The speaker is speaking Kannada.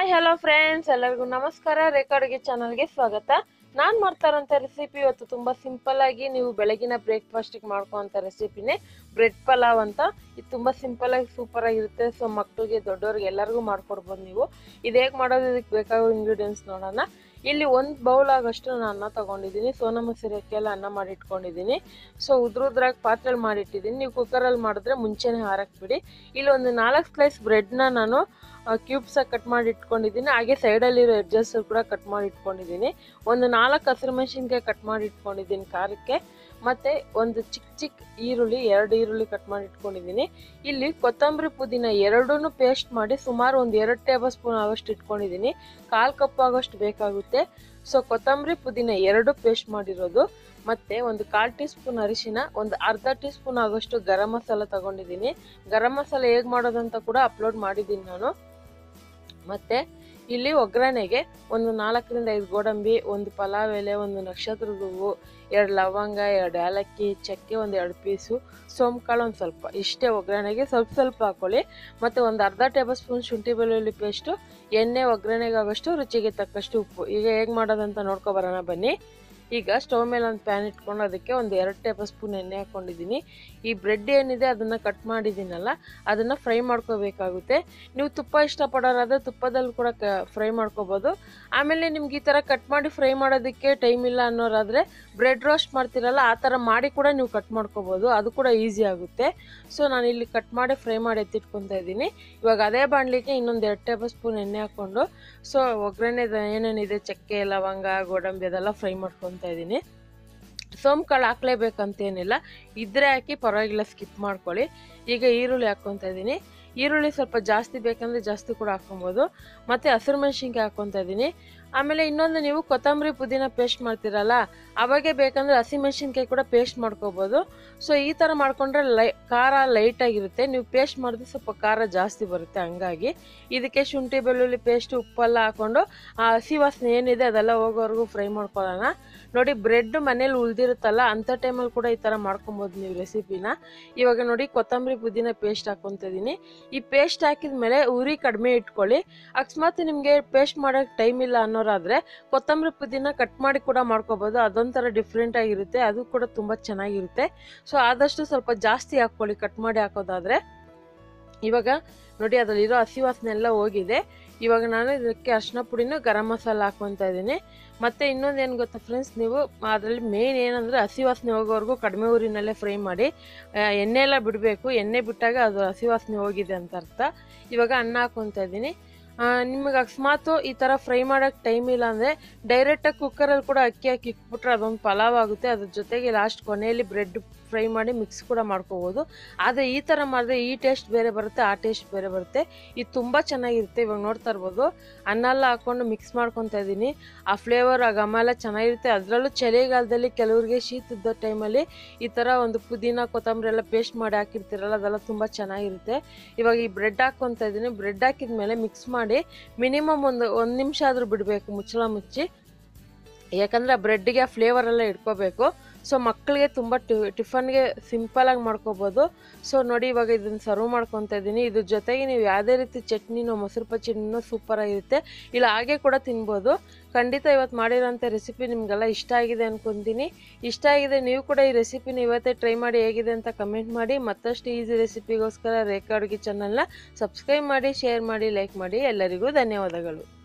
ಹಾಯ್ ಹಲೋ ಫ್ರೆಂಡ್ಸ್ ಎಲ್ಲರಿಗೂ ನಮಸ್ಕಾರ ರೇಖಾ ಅಡುಗೆ ಚಾನಲ್ಗೆ ಸ್ವಾಗತ ನಾನು ಮಾಡ್ತಾರಂತ ರೆಸಿಪಿ ಇವತ್ತು ತುಂಬ ಸಿಂಪಲ್ ಆಗಿ ನೀವು ಬೆಳಗಿನ ಬ್ರೇಕ್ಫಾಸ್ಟಿಗೆ ಮಾಡ್ಕೋಂಥ ರೆಸಿಪಿನೇ ಬ್ರೆಡ್ ಪಲಾವ್ ಅಂತ ಇದು ತುಂಬ ಸಿಂಪಲ್ ಆಗಿ ಸೂಪರ್ ಆಗಿರುತ್ತೆ ಸೊ ಮಕ್ಕಳಿಗೆ ದೊಡ್ಡವ್ರಿಗೆ ಎಲ್ಲರಿಗೂ ಮಾಡ್ಕೊಡ್ಬೋದು ನೀವು ಇದು ಹೇಗೆ ಮಾಡೋದು ಇದಕ್ಕೆ ಬೇಕಾಗೋ ಇಂಗ್ರೀಡಿಯೆಂಟ್ಸ್ ನೋಡೋಣ ಇಲ್ಲಿ ಒಂದು ಬೌಲ್ ಆಗೋಷ್ಟು ನಾನು ಅನ್ನ ತಗೊಂಡಿದ್ದೀನಿ ಸೋನಾ ಮಸೂರಿ ಅಕ್ಕಿಯೆಲ್ಲ ಅನ್ನ ಮಾಡಿ ಇಟ್ಕೊಂಡಿದ್ದೀನಿ ಸೊ ಉದ್ರುದ್ರಾಗಿ ಪಾತ್ರೆಲಿ ಮಾಡಿಟ್ಟಿದ್ದೀನಿ ನೀವು ಕುಕ್ಕರಲ್ಲಿ ಮಾಡಿದ್ರೆ ಮುಂಚೆನೇ ಹಾರಕ್ಬಿಡಿ ಇಲ್ಲಿ ಒಂದು ನಾಲ್ಕು ಸ್ಲೈಸ್ ಬ್ರೆಡ್ನ ನಾನು ಕ್ಯೂಬ್ಸಾಗಿ ಕಟ್ ಮಾಡಿ ಇಟ್ಕೊಂಡಿದ್ದೀನಿ ಹಾಗೆ ಸೈಡಲ್ಲಿರೋ ಎಡ್ಜಸ್ ಕೂಡ ಕಟ್ ಮಾಡಿ ಇಟ್ಕೊಂಡಿದ್ದೀನಿ ಒಂದು ನಾಲ್ಕು ಹಸಿರು ಮೆಣಸಿನ್ಕಾಯಿ ಕಟ್ ಮಾಡಿ ಇಟ್ಕೊಂಡಿದ್ದೀನಿ ಖಾರಕ್ಕೆ ಮತ್ತು ಒಂದು ಚಿಕ್ಕ ಚಿಕ್ಕ ಈರುಳ್ಳಿ ಎರಡು ಈರುಳ್ಳಿ ಕಟ್ ಮಾಡಿ ಇಟ್ಕೊಂಡಿದ್ದೀನಿ ಇಲ್ಲಿ ಕೊತ್ತಂಬರಿ ಪುದೀನ ಎರಡೂ ಪೇಸ್ಟ್ ಮಾಡಿ ಸುಮಾರು ಒಂದು ಎರಡು ಟೇಬಲ್ ಸ್ಪೂನ್ ಆಗೋಷ್ಟು ಇಟ್ಕೊಂಡಿದ್ದೀನಿ ಕಾಲು ಕಪ್ ಆಗೋಷ್ಟು ಬೇಕಾಗುತ್ತೆ ಸೊ ಕೊತ್ತಂಬರಿ ಪುದೀನ ಎರಡು ಪೇಸ್ಟ್ ಮಾಡಿರೋದು ಮತ್ತು ಒಂದು ಕಾಲು ಟೀ ಸ್ಪೂನ್ ಅರಿಶಿನ ಒಂದು ಅರ್ಧ ಟೀ ಸ್ಪೂನ್ ಆಗೋಷ್ಟು ಗರಂ ಮಸಾಲ ತಗೊಂಡಿದ್ದೀನಿ ಗರಂ ಮಸಾಲ ಹೇಗೆ ಮಾಡೋದಂತ ಕೂಡ ಅಪ್ಲೋಡ್ ಮಾಡಿದ್ದೀನಿ ನಾನು ಮತ್ತು ಇಲ್ಲಿ ಒಗ್ಗರಣೆಗೆ ಒಂದು ನಾಲ್ಕರಿಂದ ಐದು ಗೋಡಂಬಿ ಒಂದು ಪಲಾವ್ ಎಲೆ ಒಂದು ನಕ್ಷತ್ರದ ಹೂವು ಎರಡು ಲವಂಗ ಎರಡು ಏಲಕ್ಕಿ ಚಕ್ಕೆ ಒಂದು ಎರಡು ಪೀಸು ಸೋಂಕಾಳು ಒಂದು ಸ್ವಲ್ಪ ಇಷ್ಟೇ ಒಗ್ಗರಣೆಗೆ ಸ್ವಲ್ಪ ಸ್ವಲ್ಪ ಹಾಕ್ಕೊಳ್ಳಿ ಮತ್ತು ಒಂದು ಅರ್ಧ ಟೇಬಲ್ ಸ್ಪೂನ್ ಶುಂಠಿ ಬೆಳ್ಳುಳ್ಳಿ ಪೇಸ್ಟು ಎಣ್ಣೆ ಒಗ್ಗರಣೆಗೆ ಆಗೋಷ್ಟು ರುಚಿಗೆ ತಕ್ಕಷ್ಟು ಉಪ್ಪು ಈಗ ಹೇಗೆ ಮಾಡೋದಂತ ನೋಡ್ಕೊಬರೋಣ ಬನ್ನಿ ಈಗ ಸ್ಟವ್ ಮೇಲೆ ಒಂದು ಪ್ಯಾನ್ ಇಟ್ಕೊಂಡು ಅದಕ್ಕೆ ಒಂದು ಎರಡು ಟೇಬಲ್ ಸ್ಪೂನ್ ಎಣ್ಣೆ ಹಾಕ್ಕೊಂಡಿದ್ದೀನಿ ಈ ಬ್ರೆಡ್ ಏನಿದೆ ಅದನ್ನು ಕಟ್ ಮಾಡಿದ್ದೀನಲ್ಲ ಅದನ್ನು ಫ್ರೈ ಮಾಡ್ಕೋಬೇಕಾಗುತ್ತೆ ನೀವು ತುಪ್ಪ ಇಷ್ಟಪಡೋರಾದರೆ ತುಪ್ಪದಲ್ಲಿ ಕೂಡ ಕ ಫ್ರೈ ಮಾಡ್ಕೋಬೋದು ಆಮೇಲೆ ನಿಮ್ಗೆ ಈ ಥರ ಕಟ್ ಮಾಡಿ ಫ್ರೈ ಮಾಡೋದಕ್ಕೆ ಟೈಮ್ ಇಲ್ಲ ಅನ್ನೋರಾದರೆ ಬ್ರೆಡ್ ರೋಸ್ಟ್ ಮಾಡ್ತೀರಲ್ಲ ಆ ಥರ ಮಾಡಿ ಕೂಡ ನೀವು ಕಟ್ ಮಾಡ್ಕೋಬೋದು ಅದು ಕೂಡ ಈಸಿ ಆಗುತ್ತೆ ಸೊ ನಾನು ಇಲ್ಲಿ ಕಟ್ ಮಾಡಿ ಫ್ರೈ ಮಾಡಿ ಎತ್ತಿಟ್ಕೊತಾ ಇದ್ದೀನಿ ಇವಾಗ ಅದೇ ಬಾಣಲಿಗೆ ಇನ್ನೊಂದು ಎರಡು ಟೇಬಲ್ ಸ್ಪೂನ್ ಎಣ್ಣೆ ಹಾಕ್ಕೊಂಡು ಸೊ ಒಗ್ಗರಣೆ ಏನೇನಿದೆ ಚಕ್ಕೆ ಲವಂಗ ಗೋಡಂಬಿ ಅದೆಲ್ಲ ಫ್ರೈ ಮಾಡ್ಕೊತಾ ಇದ್ದೀನಿ ಸೋಂಕಾಳು ಹಾಕ್ಲೇಬೇಕಂತೇನಿಲ್ಲ ಇದ್ರೆ ಹಾಕಿ ಪರವಾಗಿಲ್ಲ ಸ್ಕಿಪ್ ಮಾಡ್ಕೊಳ್ಳಿ ಈಗ ಈರುಳ್ಳಿ ಹಾಕ್ಕೊತಾ ಇದ್ದೀನಿ ಈರುಳ್ಳಿ ಸ್ವಲ್ಪ ಜಾಸ್ತಿ ಬೇಕಂದರೆ ಜಾಸ್ತಿ ಕೂಡ ಹಾಕ್ಕೊಬೋದು ಮತ್ತು ಹಸಿರು ಮೆಣಸಿನ್ಕಾಯಿ ಹಾಕ್ಕೊತಾ ಇದ್ದೀನಿ ಆಮೇಲೆ ಇನ್ನೊಂದು ನೀವು ಕೊತ್ತಂಬರಿ ಪುದೀನ ಪೇಸ್ಟ್ ಮಾಡ್ತೀರಲ್ಲ ಅವಾಗೆ ಬೇಕಂದರೆ ಹಸಿಮೆಣ್ಸಿನ್ಕಾಯಿ ಕೂಡ ಪೇಸ್ಟ್ ಮಾಡ್ಕೋಬೋದು ಸೊ ಈ ಥರ ಮಾಡ್ಕೊಂಡ್ರೆ ಲೈ ಖಾರ ಲೈಟಾಗಿರುತ್ತೆ ನೀವು ಪೇಸ್ಟ್ ಮಾಡಿದ್ರೆ ಸ್ವಲ್ಪ ಖಾರ ಜಾಸ್ತಿ ಬರುತ್ತೆ ಹಂಗಾಗಿ ಇದಕ್ಕೆ ಶುಂಠಿ ಬೆಳ್ಳುಳ್ಳಿ ಪೇಸ್ಟ್ ಉಪ್ಪೆಲ್ಲ ಹಾಕ್ಕೊಂಡು ಆ ಹಸಿ ವಾಸನೆ ಏನಿದೆ ಅದೆಲ್ಲ ಹೋಗೋವರೆಗೂ ಫ್ರೈ ಮಾಡ್ಕೊಳ್ಳೋಣ ನೋಡಿ ಬ್ರೆಡ್ ಮನೇಲಿ ಉಳ್ದಿರುತ್ತಲ್ಲ ಅಂಥ ಟೈಮಲ್ಲಿ ಕೂಡ ಈ ಥರ ಮಾಡ್ಕೊಬೋದು ನೀವು ರೆಸಿಪಿನ ಇವಾಗ ನೋಡಿ ಕೊತ್ತಂಬರಿ ಪುದೀನ ಪೇಸ್ಟ್ ಹಾಕ್ಕೊತ ಇದ್ದೀನಿ ಈ ಪೇಸ್ಟ್ ಹಾಕಿದ ಮೇಲೆ ಉರಿ ಕಡಿಮೆ ಇಟ್ಕೊಳ್ಳಿ ಅಕಸ್ಮಾತ್ ನಿಮಗೆ ಪೇಸ್ಟ್ ಮಾಡೋಕ್ಕೆ ಟೈಮ್ ಇಲ್ಲ ಅನ್ನೋರಾದರೆ ಕೊತ್ತಂಬರಿ ಪುದೀನ ಕಟ್ ಮಾಡಿ ಕೂಡ ಮಾಡ್ಕೋಬೋದು ಅದೊಂಥರ ಡಿಫ್ರೆಂಟ್ ಆಗಿರುತ್ತೆ ಅದು ಕೂಡ ತುಂಬ ಚೆನ್ನಾಗಿರುತ್ತೆ ಸೊ ಆದಷ್ಟು ಸ್ವಲ್ಪ ಜಾಸ್ತಿ ಹಾಕ್ಕೊಳ್ಳಿ ಕಟ್ ಮಾಡಿ ಹಾಕೋದಾದರೆ ಇವಾಗ ನೋಡಿ ಅದರಲ್ಲಿರೋ ಹಸಿ ವಾಸನೆ ಎಲ್ಲ ಹೋಗಿದೆ ಇವಾಗ ನಾನು ಇದಕ್ಕೆ ಅರಿಶಿನ ಪುಡಿನೂ ಗರಂ ಮಸಾಲ ಹಾಕ್ಕೊತಾ ಇದ್ದೀನಿ ಮತ್ತು ಇನ್ನೊಂದು ಏನು ಗೊತ್ತಾ ಫ್ರೆಂಡ್ಸ್ ನೀವು ಅದರಲ್ಲಿ ಮೇನ್ ಏನಂದರೆ ಹಸಿ ವಾಸನೆ ಹೋಗೋವರೆಗೂ ಕಡಿಮೆ ಊರಿನಲ್ಲೇ ಫ್ರೈ ಮಾಡಿ ಎಣ್ಣೆ ಎಲ್ಲ ಬಿಡಬೇಕು ಎಣ್ಣೆ ಬಿಟ್ಟಾಗ ಅದು ಹಸಿ ವಾಸನೆ ಹೋಗಿದೆ ಅಂತ ಅರ್ಥ ಇವಾಗ ಅನ್ನ ಹಾಕ್ಕೊತಾ ಇದ್ದೀನಿ ನಿಮಗೆ ಅಕಸ್ಮಾತು ಈ ಥರ ಫ್ರೈ ಮಾಡೋಕ್ಕೆ ಟೈಮ್ ಇಲ್ಲ ಅಂದರೆ ಡೈರೆಕ್ಟಾಗಿ ಕುಕ್ಕರಲ್ಲಿ ಕೂಡ ಅಕ್ಕಿ ಹಾಕಿ ಇಕ್ಬಿಟ್ರೆ ಅದೊಂದು ಪಲಾವ್ ಆಗುತ್ತೆ ಅದ್ರ ಜೊತೆಗೆ ಲಾಸ್ಟ್ ಕೊನೆಯಲ್ಲಿ ಬ್ರೆಡ್ ಫ್ರೈ ಮಾಡಿ ಮಿಕ್ಸ್ ಕೂಡ ಮಾಡ್ಕೋಬೋದು ಆದರೆ ಈ ಥರ ಮಾಡಿದ್ರೆ ಈ ಟೇಸ್ಟ್ ಬೇರೆ ಬರುತ್ತೆ ಆ ಟೇಸ್ಟ್ ಬೇರೆ ಬರುತ್ತೆ ಇದು ತುಂಬ ಚೆನ್ನಾಗಿರುತ್ತೆ ಇವಾಗ ನೋಡ್ತಾ ಇರ್ಬೋದು ಅನ್ನ ಎಲ್ಲ ಹಾಕ್ಕೊಂಡು ಮಿಕ್ಸ್ ಮಾಡ್ಕೊತಾ ಇದ್ದೀನಿ ಆ ಫ್ಲೇವರ್ ಆ ಘಮ ಎಲ್ಲ ಚೆನ್ನಾಗಿರುತ್ತೆ ಅದರಲ್ಲೂ ಚಳಿಗಾಲದಲ್ಲಿ ಕೆಲವರಿಗೆ ಶೀತ ಇದ್ದ ಟೈಮಲ್ಲಿ ಈ ಥರ ಒಂದು ಪುದೀನ ಕೊತ್ತಂಬರಿ ಎಲ್ಲ ಪೇಸ್ಟ್ ಮಾಡಿ ಹಾಕಿರ್ತೀರಲ್ಲ ಅದೆಲ್ಲ ತುಂಬ ಚೆನ್ನಾಗಿರುತ್ತೆ ಇವಾಗ ಈ ಬ್ರೆಡ್ ಹಾಕ್ಕೊತಾ ಇದ್ದೀನಿ ಬ್ರೆಡ್ ಹಾಕಿದ ಮೇಲೆ ಮಿಕ್ಸ್ ಮಾಡಿ ಮಿನಿಮಮ್ ಒಂದು ಒಂದು ನಿಮಿಷ ಆದರೂ ಬಿಡಬೇಕು ಮುಚ್ಚಳ ಮುಚ್ಚಿ ಯಾಕಂದರೆ ಆ ಬ್ರೆಡ್ಗೆ ಆ ಫ್ಲೇವರ್ ಎಲ್ಲ ಇಟ್ಕೋಬೇಕು ಸೊ ಮಕ್ಕಳಿಗೆ ತುಂಬ ಟಿಫನ್ಗೆ ಸಿಂಪಲಾಗಿ ಮಾಡ್ಕೋಬೋದು ಸೊ ನೋಡಿ ಇವಾಗ ಇದನ್ನು ಸರ್ವ್ ಮಾಡ್ಕೊತಾ ಇದ್ದೀನಿ ಇದ್ರ ಜೊತೆಗೆ ನೀವು ಯಾವುದೇ ರೀತಿ ಚಟ್ನಿನೋ ಮೊಸರು ಪಚ್ಚಡಿನೋ ಸೂಪರಾಗಿರುತ್ತೆ ಇಲ್ಲ ಹಾಗೆ ಕೂಡ ತಿನ್ಬೋದು ಖಂಡಿತ ಇವತ್ತು ಮಾಡಿರೋಂಥ ರೆಸಿಪಿ ನಿಮಗೆಲ್ಲ ಇಷ್ಟ ಆಗಿದೆ ಅನ್ಕೊತೀನಿ ಇಷ್ಟ ಆಗಿದೆ ನೀವು ಕೂಡ ಈ ರೆಸಿಪಿನ ಇವತ್ತೇ ಟ್ರೈ ಮಾಡಿ ಹೇಗಿದೆ ಅಂತ ಕಮೆಂಟ್ ಮಾಡಿ ಮತ್ತಷ್ಟು ಈಸಿ ರೆಸಿಪಿಗೋಸ್ಕರ ರೇಖಾ ಅಡುಗೆ ಚಾನಲ್ನ ಸಬ್ಸ್ಕ್ರೈಬ್ ಮಾಡಿ ಶೇರ್ ಮಾಡಿ ಲೈಕ್ ಮಾಡಿ ಎಲ್ಲರಿಗೂ ಧನ್ಯವಾದಗಳು